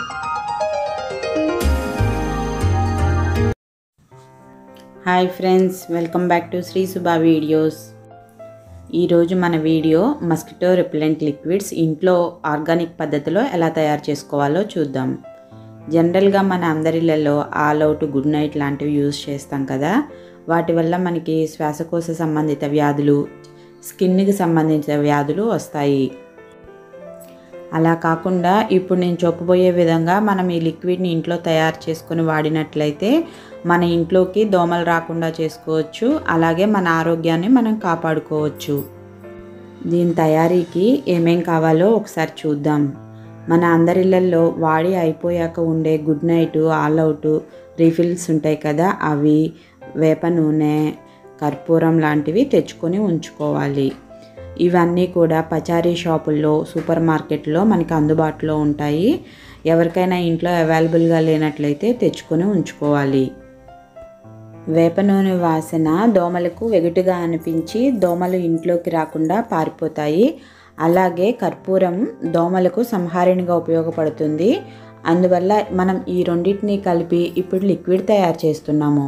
hi friends welcome back to Sri Subha videos ఈరోజు మన video mosquito repellent liquids ఇంట్లో organic పద్ధతిలో ఎలా తయారు చేసుకోవాలో చూద్దాం జనరల్గా మన అందరిలలో ఆల్ అవుట్ గుడ్ నైట్ లాంటివి యూజ్ చేస్తాం కదా వాటి వల్ల మనకి శ్వాసకోశ సంబంధిత వ్యాధులు స్కిన్కి సంబంధించిన వ్యాధులు వస్తాయి అలా కాకుండా ఇప్పుడు నేను చెప్పబోయే విధంగా మనం ఈ లిక్విడ్ని ఇంట్లో తయారు చేసుకుని వాడినట్లయితే మన ఇంట్లోకి దోమలు రాకుండా చేసుకోవచ్చు అలాగే మన ఆరోగ్యాన్ని మనం కాపాడుకోవచ్చు దీని తయారీకి ఏమేం కావాలో ఒకసారి చూద్దాం మన అందరిళ్ళల్లో వాడి అయిపోయాక ఉండే good night all out refills ఉంటాయి కదా అవి వేప నూనె కర్పూరం లాంటివి తెచ్చుకొని ఉంచుకోవాలి ఇవన్నీ కూడా పచారీ షాపుల్లో సూపర్ మార్కెట్లో మనకి అందుబాటులో ఉంటాయి ఎవరికైనా ఇంట్లో అవైలబుల్గా లేనట్లయితే తెచ్చుకొని ఉంచుకోవాలి వేప నూనె వాసన దోమలకు వెగుటుగా అనిపించి దోమలు ఇంట్లోకి రాకుండా పారిపోతాయి అలాగే కర్పూరం దోమలకు సంహారిణిగా ఉపయోగపడుతుంది అందువల్ల మనం ఈ రెండింటిని కలిపి ఇప్పుడు లిక్విడ్ తయారు చేస్తున్నాము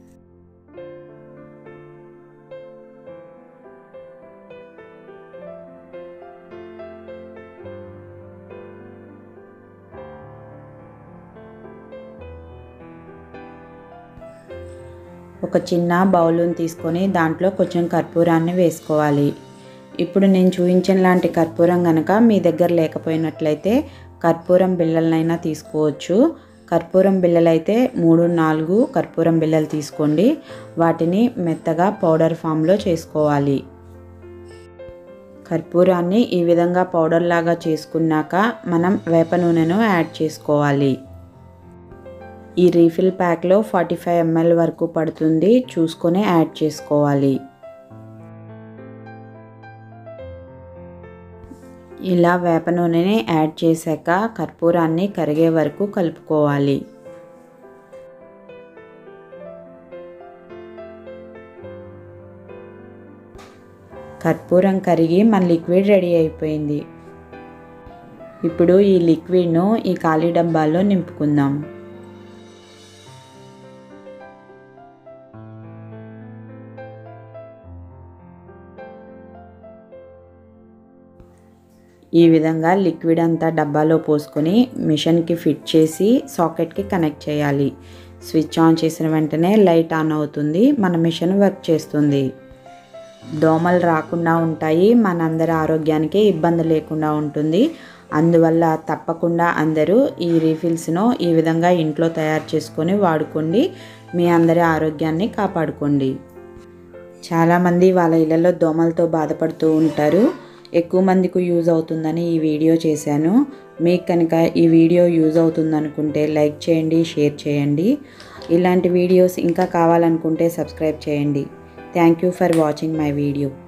ఒక చిన్న బౌలుని తీసుకొని దాంట్లో కొంచెం కర్పూరాన్ని వేసుకోవాలి ఇప్పుడు నేను చూపించిన లాంటి కర్పూరం కనుక మీ దగ్గర లేకపోయినట్లయితే కర్పూరం బిళ్ళలనైనా తీసుకోవచ్చు కర్పూరం బిళ్ళలైతే మూడు నాలుగు కర్పూరం బిళ్ళలు తీసుకోండి వాటిని మెత్తగా పౌడర్ ఫామ్లో చేసుకోవాలి కర్పూరాన్ని ఈ విధంగా పౌడర్ లాగా చేసుకున్నాక మనం వేప నూనెను యాడ్ చేసుకోవాలి ఈ రీఫిల్ ప్యాక్లో ఫార్టీ ఫైవ్ ఎంఎల్ వరకు పడుతుంది చూసుకొని యాడ్ చేసుకోవాలి ఇలా వేప నూనెని యాడ్ చేశాక కర్పూరాన్ని కరిగే వరకు కలుపుకోవాలి కర్పూరం కరిగి మన లిక్విడ్ రెడీ అయిపోయింది ఇప్పుడు ఈ లిక్విడ్ను ఈ ఖాళీ డబ్బాలో నింపుకుందాం ఈ విధంగా లిక్విడ్ అంతా డబ్బాలో పోసుకొని మిషన్కి ఫిట్ చేసి సాకెట్కి కనెక్ట్ చేయాలి స్విచ్ ఆన్ చేసిన వెంటనే లైట్ ఆన్ అవుతుంది మన మిషన్ వర్క్ చేస్తుంది దోమలు రాకుండా ఉంటాయి మనందరి ఆరోగ్యానికి ఇబ్బంది లేకుండా ఉంటుంది అందువల్ల తప్పకుండా అందరూ ఈ రీఫిల్స్ను ఈ విధంగా ఇంట్లో తయారు చేసుకొని వాడుకోండి మీ అందరి ఆరోగ్యాన్ని కాపాడుకోండి చాలామంది వాళ్ళ ఇళ్ళలో దోమలతో బాధపడుతూ ఉంటారు ఎక్కువ మందికి యూజ్ అవుతుందని ఈ వీడియో చేశాను మీకు కనుక ఈ వీడియో యూజ్ అవుతుందనుకుంటే లైక్ చేయండి షేర్ చేయండి ఇలాంటి వీడియోస్ ఇంకా కావాలనుకుంటే సబ్స్క్రైబ్ చేయండి thank you for watching my video